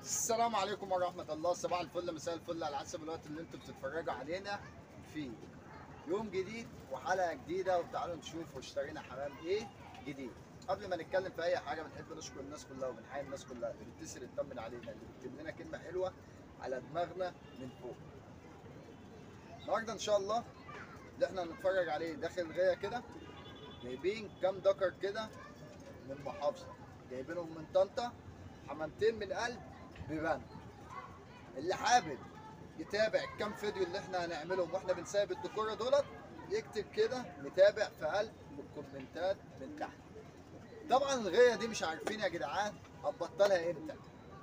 السلام عليكم ورحمة الله صباح الفل مساء الفل على حسب الوقت اللي انتوا بتتفرجوا علينا فيه يوم جديد وحلقة جديدة وتعالوا نشوف واشترينا حمام ايه جديد قبل ما نتكلم في اي حاجة بنحب نشكر الناس كلها وبنحيي الناس كلها اللي بتتصل تطمن علينا اللي بتكتب لنا كلمة حلوة على دماغنا من فوق النهارده ان شاء الله اللي احنا هنتفرج عليه داخل غاية كده جايبين كام دكر كده من محافظة جايبينهم من طنطا حمامتين من قلب بيبان اللي حابب يتابع الكام فيديو اللي احنا هنعملهم واحنا بنسايب الديكورة دولت يكتب كده متابع في قلب الكومنتات من تحت طبعا الغاية دي مش عارفين يا جدعان هنبطلها امتى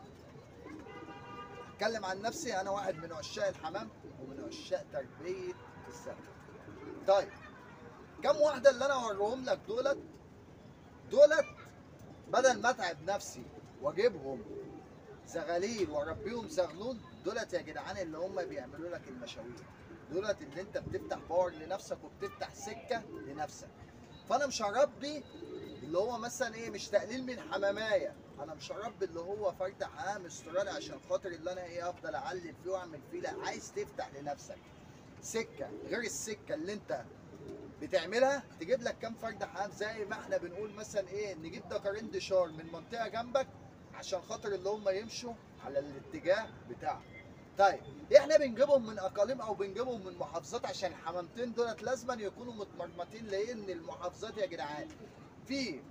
اتكلم عن نفسي انا واحد من عشاق الحمام ومن عشاق تربية السمك طيب كم واحدة اللي انا اوريهم لك دولت دولت بدل ما اتعب نفسي واجيبهم زغاليل واربيهم زغلول دولت يا جدعان اللي هم بيعملوا لك المشاوير دولت اللي انت بتفتح باور لنفسك وبتفتح سكه لنفسك فانا مش هربي اللي هو مثلا ايه مش تقليل من حمامايه انا مش هربي اللي هو فرد حمام استرالي عشان خاطر اللي انا ايه افضل اعلم فيه واعمل فيه لا عايز تفتح لنفسك سكه غير السكه اللي انت بتعملها تجيب لك كام فرد حمام زي ما احنا بنقول مثلا ايه نجيب دكرين دشار من منطقه جنبك عشان خاطر اللي هم يمشوا على الاتجاه بتاعهم طيب احنا بنجيبهم من اقاليم او بنجيبهم من محافظات عشان الحمامتين دولت لازما يكونوا متمرمطين لان المحافظات يا جدعان في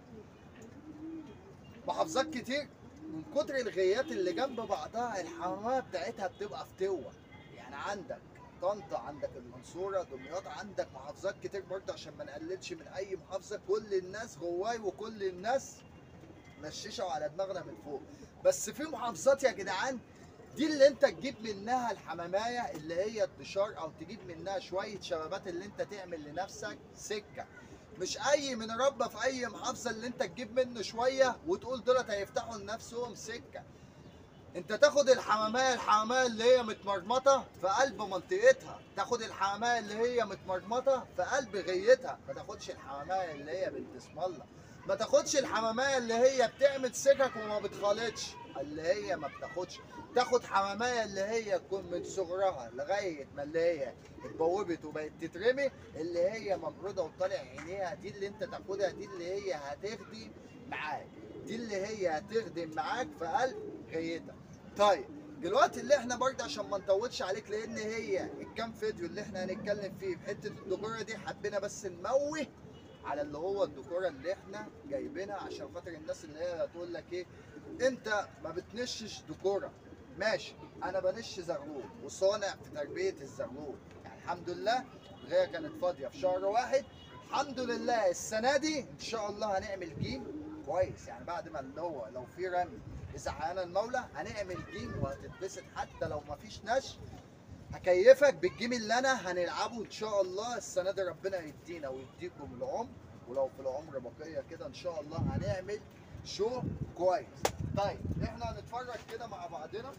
محافظات كتير من كتر الغيات اللي جنب بعضها الحمامات بتاعتها بتبقى فتوه يعني عندك طنطا عندك المنصوره دمياط عندك محافظات كتير برضه عشان ما نقللش من اي محافظه كل الناس جواي وكل الناس مشيشه على دماغنا من فوق بس في محافظات يا جدعان دي اللي انت تجيب منها الحمامايه اللي هي الدشار او تجيب منها شويه شبابات اللي انت تعمل لنفسك سكه مش اي من ربه في اي محافظه اللي انت تجيب منه شويه وتقول دولت هيفتحوا لنفسهم سكه انت تاخد الحمامايه الحمامايه اللي هي متمرمطه في قلب منطقتها تاخد الحمامايه اللي هي متمرمطه في قلب غيتها ما تاخدش الحمامايه اللي هي بنت اسم الله ما تاخدش الحمامايه اللي هي بتعمل سكك وما بتخالطش اللي هي ما بتاخدش تاخد حمامايه اللي هي تكون من صغرها لغايه ما اللي هي اتبوبت وبقت تترمي اللي هي مبروده وطالع عينيها دي اللي انت تاخدها دي اللي هي هتخدم معاك دي اللي هي هتخدم معاك في قلب غيتك طيب دلوقتي اللي احنا برضه عشان ما نطولش عليك لان هي الكام فيديو اللي احنا هنتكلم فيه في حته الدكوره دي حبينا بس نموه على اللي هو الدكوره اللي احنا جايبينها عشان خاطر الناس اللي هي هتقول لك ايه انت ما بتنشش دكوره ماشي انا بنش زغلول وصانع في تربيه الزغلول يعني الحمد لله الغايه كانت فاضيه في شهر واحد الحمد لله السنه دي ان شاء الله هنعمل جيم كويس يعني بعد ما اللي هو لو في رمي اذا حققنا المولى هنعمل جيم وهتتبسط حتى لو ما فيش نش هكيفك بالجيم اللي انا هنلعبه ان شاء الله السنه دي ربنا يدينا ويديكم العمر ولو في العمر بقيه كده ان شاء الله هنعمل شو كويس طيب احنا هنتفرج كده مع بعضنا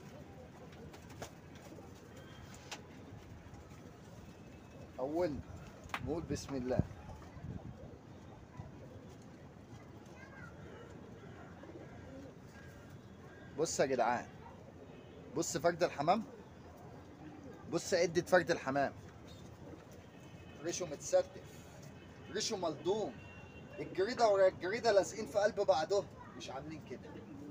اولنا نقول بسم الله بص يا جدعان بص فرد الحمام بص عدة فرد الحمام ريشه متستف ريشه ملضوم الجريدة ورا الجريدة لازقين في قلب بعضهم مش عاملين كده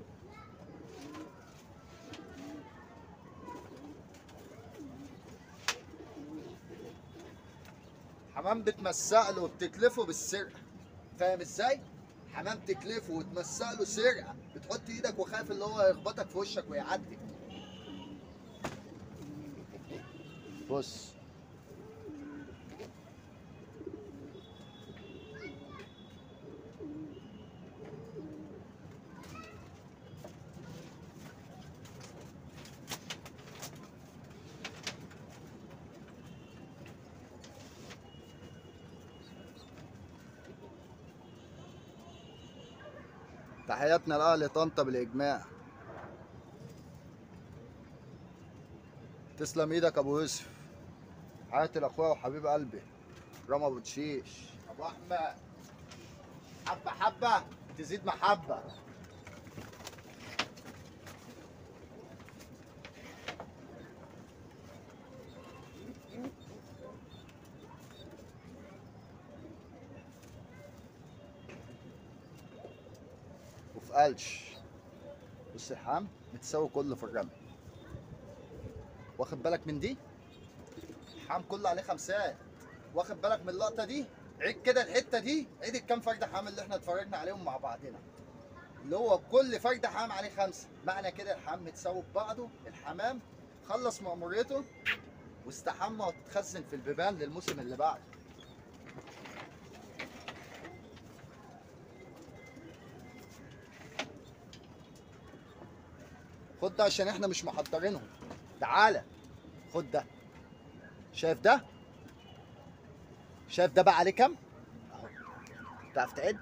حمام بتمسق له وبتكلفه بالسرقة فاهم ازاي؟ حمام تكلفه وتمسق له سرقة بتحط ايدك وخايف اللي هو يخبطك في وشك ويعدي بص تحياتنا لاهل طنطا بالاجماع تسلم ايدك ابو يوسف حياتي لاخويا وحبيب قلبي رامي ابو تشيش ابو احمد حبه حبه تزيد محبه تقلش بص الحمام متساوي كله في الرمي واخد بالك من دي الحمام كله عليه خمسات واخد بالك من اللقطه دي عيد كده الحته دي عيد الكام فرد حمام اللي احنا اتفرجنا عليهم مع بعضنا اللي هو كل فرد حمام عليه خمسه معنى كده الحمام متساوي ببعضه الحمام خلص مأموريته واستحمى وتتخزن في البيبان للموسم اللي بعده خد ده عشان احنا مش محضرينهم تعالى خد ده شايف ده شايف ده بقى عليه كام اهو تعرف تعد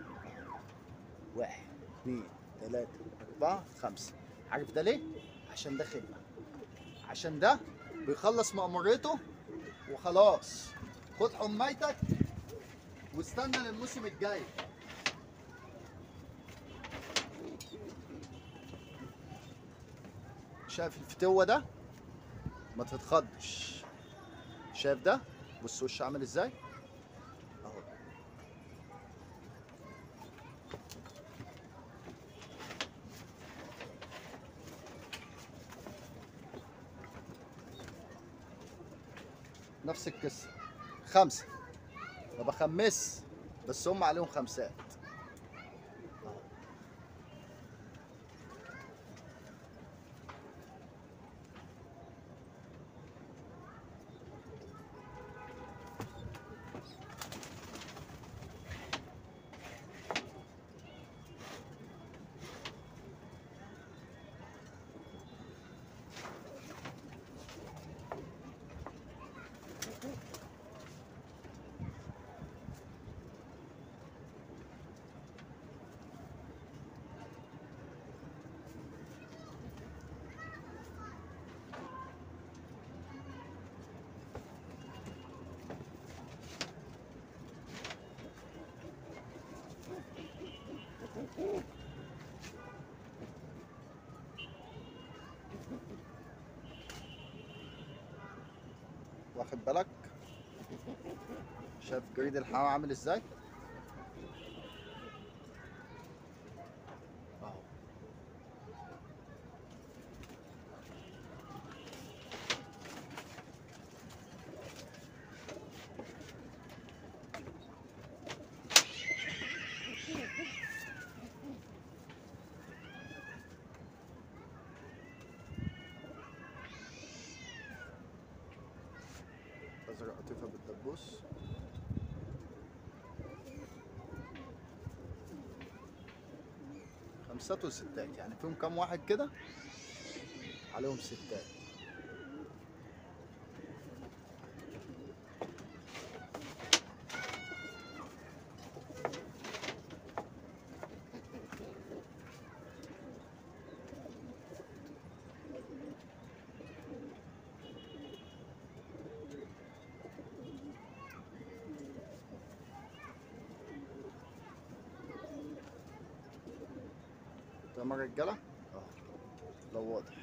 واحد اثنين ثلاثة أربعة خمسة عارف ده ليه؟ عشان ده خدمة عشان ده بيخلص مأموريته وخلاص خد حمايتك واستنى للموسم الجاي شايف الفتوة ده ما تتخضش شايف ده بص وش عامل ازاي اهو نفس القصه خمسه ما بخمس بس هم عليهم خمسات أهو. واخد بالك شايف جريد الحمام عامل ازاي اهو ازرق قطيفه بالدبوس خمسات وستات يعني فيهم كام واحد كده عليهم ستات تمام يا رجاله اه لو واضح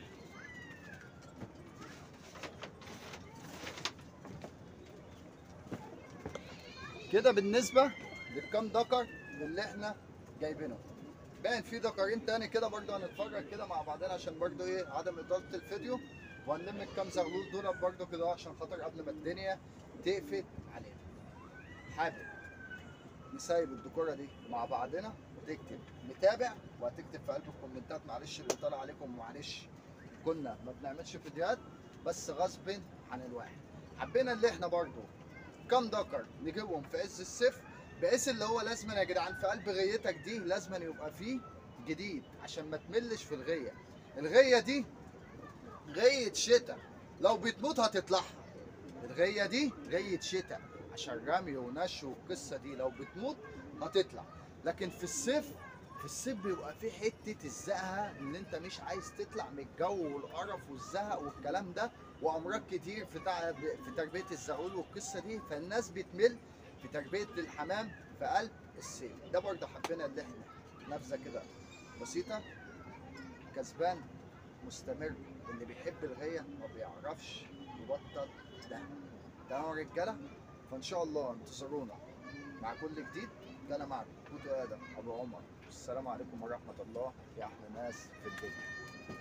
كده بالنسبه للكام دكر اللي احنا جايبينهم باين في دكرين تاني كده برضه هنتفرج كده مع بعضنا عشان برضه ايه عدم اطاله الفيديو وهنلم الكام زغلول دول برضه كده عشان خاطر قبل ما الدنيا تقفل علينا حابب نسيب الديكوره دي مع بعضنا وتكتب متابع وهتكتب في قلب الكومنتات معلش اللي طالع عليكم معلش كنا ما بنعملش فيديوهات بس غصب عن الواحد حبينا اللي احنا برضو كام دكر نجيبهم في عز الصيف بحيث اللي هو لازم يا جدعان في قلب غيتك دي لازم يبقى فيه جديد عشان ما تملش في الغيه الغيه دي غيه شتاء لو بتموت هتطلعها الغيه دي غيه شتاء عشان رمي ونشو والقصه دي لو بتموت هتطلع لكن في الصيف في الصيف بيبقى في حته الزهق اللي انت مش عايز تطلع من الجو والقرف والزهق والكلام ده وامراض كتير في تع... في تربيه الزغلول والقصه دي فالناس بتمل في تربيه الحمام في قلب الصيف ده برضه حبينا اللي احنا نبذه كده بسيطه كسبان مستمر اللي بيحب الغيه ما بيعرفش يبطل ده تمام يا رجاله فان شاء الله انتظرونا مع كل جديد كان معكم كوتو ادم ابو عمر السلام عليكم ورحمه الله يا احلى ناس في الدنيا